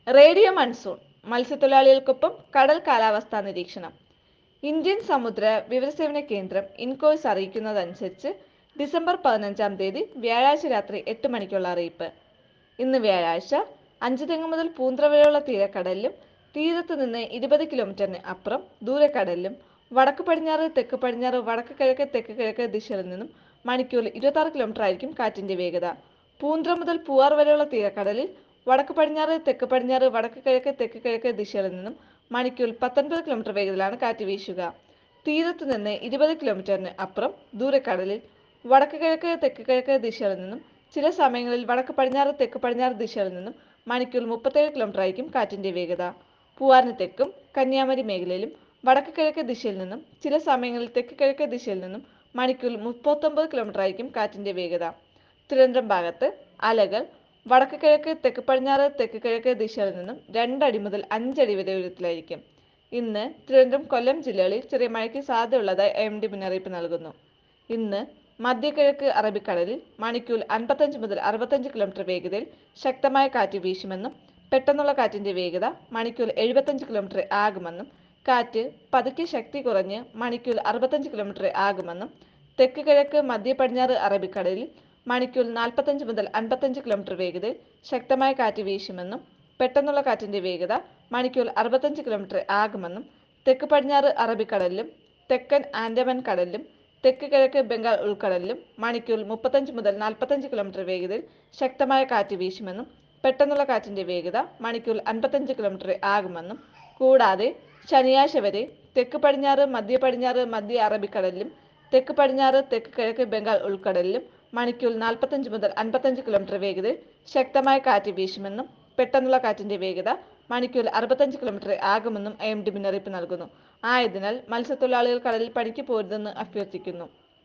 radio monsoon മത്സ്യത്തൊഴിലാളികൾക്കൊപ്പം കടൽ കാലാവസ്ഥാ നിരീക്ഷണം ഇന്ത്യൻ സമുദ്ര വിവരസേവന കേന്ദ്രം ഇൻകോയ്സ് അറിയിക്കുന്നതനുസരിച്ച് ഡിസംബർ പതിനഞ്ചാം തീയതി വ്യാഴാഴ്ച രാത്രി എട്ട് മണിക്കുള്ള അറിയിപ്പ് ഇന്ന് വ്യാഴാഴ്ച അഞ്ചുതെങ്ങ് മുതൽ പൂന്ത്ര വരെയുള്ള തീരക്കടലിലും തീരത്ത് നിന്ന് ഇരുപത് കിലോമീറ്ററിന് അപ്പുറം ദൂരക്കടലിലും വടക്ക് പടിഞ്ഞാറ് തെക്ക് പടിഞ്ഞാറ് വടക്ക് കിഴക്ക് തെക്ക് കിഴക്ക് ദിശകളിൽ നിന്നും മണിക്കൂറിൽ ഇരുപത്തി കിലോമീറ്റർ ആയിരിക്കും കാറ്റിന്റെ വേഗത പൂന്ത്ര മുതൽ പൂവാർ വരെയുള്ള തീരക്കടലിൽ വടക്ക് പടിഞ്ഞാറ് തെക്ക് പടിഞ്ഞാറ് വടക്ക് കിഴക്ക് തെക്ക് കിഴക്ക് ദിശകളിൽ നിന്നും മണിക്കൂറിൽ പത്തൊൻപത് കിലോമീറ്റർ വേഗത്തിലാണ് കാറ്റ് വീശുക തീരത്ത് നിന്ന് ഇരുപത് കിലോമീറ്ററിന് അപ്പുറം ദൂരക്കടലിൽ വടക്ക് കിഴക്ക് തെക്ക് കിഴക്ക് ദിശകളിൽ നിന്നും ചില സമയങ്ങളിൽ വടക്ക് പടിഞ്ഞാറ് തെക്ക് പടിഞ്ഞാറ് ദിശകളിൽ നിന്നും മണിക്കൂറിൽ മുപ്പത്തേഴ് കിലോമീറ്റർ ആയിരിക്കും കാറ്റിന്റെ വേഗത പൂവാറിന് തെക്കും കന്യാകുമാരി മേഖലയിലും വടക്ക് കിഴക്ക് ദിശയിൽ നിന്നും ചില സമയങ്ങളിൽ തെക്ക് കിഴക്ക് ദിശയിൽ നിന്നും മണിക്കൂറിൽ മുപ്പത്തൊമ്പത് കിലോമീറ്റർ ആയിരിക്കും കാറ്റിന്റെ വേഗത തിരുവനന്തപുരം ഭാഗത്ത് അലകൾ വടക്ക് കിഴക്ക് തെക്ക് പടിഞ്ഞാറ് തെക്ക് കിഴക്ക് ദിശകളിൽ നിന്നും രണ്ടടി മുതൽ അഞ്ചടി വരെ ഉയരത്തിലായിരിക്കും ഇന്ന് തിരുവനന്തപുരം കൊല്ലം ജില്ലകളിൽ ചെറിയ മഴയ്ക്ക് സാധ്യതയുള്ളതായി എം ഡി മുന്നറിയിപ്പ് നൽകുന്നു ഇന്ന് മധ്യകിഴക്ക് അറബിക്കടലിൽ മണിക്കൂറിൽ അൻപത്തഞ്ച് മുതൽ അറുപത്തഞ്ച് കിലോമീറ്റർ വേഗതയിൽ ശക്തമായ കാറ്റ് വീശുമെന്നും പെട്ടെന്നുള്ള കാറ്റിന്റെ വേഗത മണിക്കൂറിൽ എഴുപത്തഞ്ച് കിലോമീറ്റർ ആകുമെന്നും കാറ്റ് പതുക്കെ ശക്തി കുറഞ്ഞ് മണിക്കൂറിൽ അറുപത്തഞ്ച് കിലോമീറ്റർ ആകുമെന്നും തെക്ക് കിഴക്ക് മധ്യ പടിഞ്ഞാറ് അറബിക്കടലിൽ മണിക്കൂറിൽ നാൽപ്പത്തഞ്ച് മുതൽ അൻപത്തഞ്ച് കിലോമീറ്റർ വേഗതയിൽ ശക്തമായ കാറ്റ് വീശുമെന്നും പെട്ടെന്നുള്ള കാറ്റിന്റെ വേഗത മണിക്കൂറിൽ അറുപത്തഞ്ച് കിലോമീറ്റർ ആകുമെന്നും തെക്ക് പടിഞ്ഞാറ് അറബിക്കടലിലും തെക്കൻ ആൻഡമാൻ കടലിലും തെക്ക് കിഴക്ക് ബംഗാൾ ഉൾക്കടലിലും മണിക്കൂറിൽ മുപ്പത്തഞ്ച് മുതൽ നാൽപ്പത്തഞ്ച് കിലോമീറ്റർ വേഗതയിൽ ശക്തമായ കാറ്റ് വീശുമെന്നും പെട്ടെന്നുള്ള കാറ്റിന്റെ വേഗത മണിക്കൂറിൽ അൻപത്തഞ്ച് കിലോമീറ്റർ ആകുമെന്നും കൂടാതെ ശനിയാഴ്ച വരെ തെക്ക് പടിഞ്ഞാറ് മധ്യ പടിഞ്ഞാറ് മധ്യ അറബിക്കടലിലും തെക്ക് പടിഞ്ഞാറ് തെക്ക് കിഴക്ക് ബംഗാൾ ഉൾക്കടലിലും മണിക്കൂറിൽ നാൽപ്പത്തഞ്ച് മുതൽ അൻപത്തഞ്ച് കിലോമീറ്റർ വേഗതയിൽ ശക്തമായ കാറ്റ് വീശുമെന്നും പെട്ടെന്നുള്ള കാറ്റിന്റെ വേഗത മണിക്കൂറിൽ അറുപത്തഞ്ച് കിലോമീറ്റർ ആകുമെന്നും ഐ എം ഡി മുന്നറിയിപ്പ് നൽകുന്നു ആയതിനാൽ മത്സ്യത്തൊഴിലാളികൾ കടലിൽ പണിക്ക് പോരുതെന്ന് അഭ്യർത്ഥിക്കുന്നു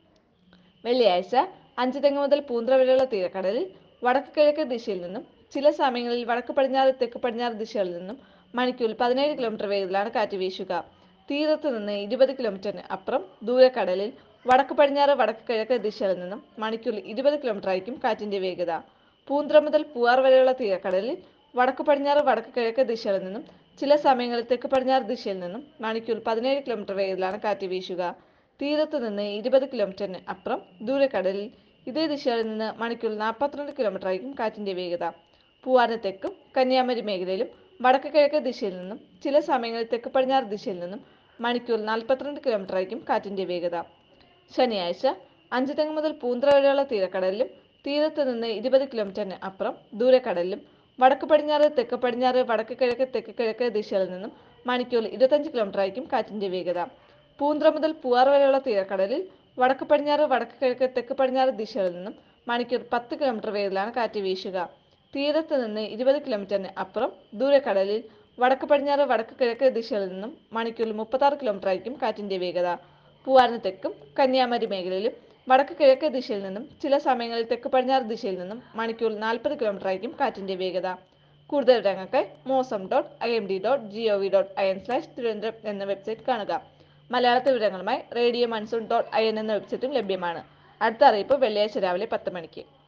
വെള്ളിയാഴ്ച അഞ്ച് തെങ്ങ് മുതൽ പൂന്ത്ര വരെയുള്ള തീരക്കടലിൽ വടക്ക് കിഴക്ക് ദിശയിൽ നിന്നും ചില സമയങ്ങളിൽ വടക്ക് പടിഞ്ഞാറ് തെക്ക് പടിഞ്ഞാറ് ദിശകളിൽ നിന്നും മണിക്കൂറിൽ പതിനേഴ് കിലോമീറ്റർ വേഗത്തിലാണ് കാറ്റ് വീശുക തീരത്ത് നിന്ന് ഇരുപത് കിലോമീറ്ററിന് അപ്പുറം ദൂരക്കടലിൽ വടക്ക് പടിഞ്ഞാറ് വടക്ക് കിഴക്ക് ദിശകളിൽ നിന്നും മണിക്കൂറിൽ ഇരുപത് കിലോമീറ്റർ ആയിരിക്കും കാറ്റിന്റെ വേഗത പൂന്ത്ര മുതൽ പൂവാർ വരെയുള്ള തീരക്കടലിൽ വടക്ക് പടിഞ്ഞാറ് വടക്ക് കിഴക്ക് ദിശകളിൽ നിന്നും ചില സമയങ്ങളിൽ തെക്ക് പടിഞ്ഞാറ് ദിശയിൽ നിന്നും മണിക്കൂറിൽ പതിനേഴ് കിലോമീറ്റർ വേഗത്തിലാണ് കാറ്റ് വീശുക തീരത്ത് നിന്ന് ഇരുപത് കിലോമീറ്ററിന് അപ്പുറം ദൂരക്കടലിൽ ഇതേ ദിശയിൽ നിന്ന് മണിക്കൂറിൽ നാൽപ്പത്തിരണ്ട് കിലോമീറ്റർ ആയിരിക്കും കാറ്റിന്റെ വേഗത പൂവാറിന് തെക്കും കന്യാകുമാരി മേഖലയിലും വടക്ക് കിഴക്ക് ദിശയിൽ നിന്നും ചില സമയങ്ങളിൽ തെക്ക് പടിഞ്ഞാറ് ദിശയിൽ നിന്നും മണിക്കൂറിൽ നാൽപ്പത്തിരണ്ട് കിലോമീറ്റർ ആയിരിക്കും കാറ്റിന്റെ വേഗത ശനിയാഴ്ച അഞ്ച് തെങ്ങ് മുതൽ പൂന്ത്ര വരെയുള്ള തീരക്കടലിലും തീരത്ത് നിന്ന് ഇരുപത് കിലോമീറ്ററിന് അപ്പുറം ദൂരക്കടലിലും വടക്ക് പടിഞ്ഞാറ് തെക്ക് പടിഞ്ഞാറ് വടക്ക് കിഴക്ക് തെക്ക് കിഴക്ക് ദിശകളിൽ നിന്നും മണിക്കൂറിൽ ഇരുപത്തഞ്ച് കിലോമീറ്റർ ആയിരിക്കും കാറ്റിന്റെ വേഗത പൂന്ത്ര മുതൽ പൂവാർ വരെയുള്ള തീരക്കടലിൽ വടക്ക് പടിഞ്ഞാറ് വടക്ക് കിഴക്ക് തെക്ക് പടിഞ്ഞാറ് ദിശകളിൽ നിന്നും മണിക്കൂർ പത്ത് കിലോമീറ്റർ വേഗത്തിലാണ് കാറ്റ് വീശുക തീരത്ത് നിന്ന് ഇരുപത് കിലോമീറ്ററിന് അപ്പുറം ദൂരക്കടലിൽ വടക്ക് പടിഞ്ഞാറ് വടക്ക് കിഴക്ക് ദിശകളിൽ നിന്നും മണിക്കൂറിൽ മുപ്പത്താറ് കിലോമീറ്റർ ആയിരിക്കും കാറ്റിന്റെ വേഗത പൂവാറിന് തെക്കും കന്യാകുമാരി മേഖലയിലും വടക്ക് കിഴക്ക് ദിശയിൽ നിന്നും ചില സമയങ്ങളിൽ തെക്ക് പടിഞ്ഞാറ് ദിശയിൽ നിന്നും മണിക്കൂറിൽ നാൽപ്പത് കിലോമീറ്റർ ആയിരിക്കും കാറ്റിന്റെ വേഗത കൂടുതൽ വിവരങ്ങൾക്ക് Mausam dot I M D dot G O V dot I N slash Thiruvananthapuram എന്ന വെബ്സൈറ്റ് കാണുക മലയാളത്തിൽ വിവരങ്ങളുമായി radio monsoon dot I N എന്ന വെബ്സൈറ്റും ലഭ്യമാണ് അടുത്ത അറിയിപ്പ് വെള്ളിയാഴ്ച രാവിലെ പത്ത് മണിക്ക്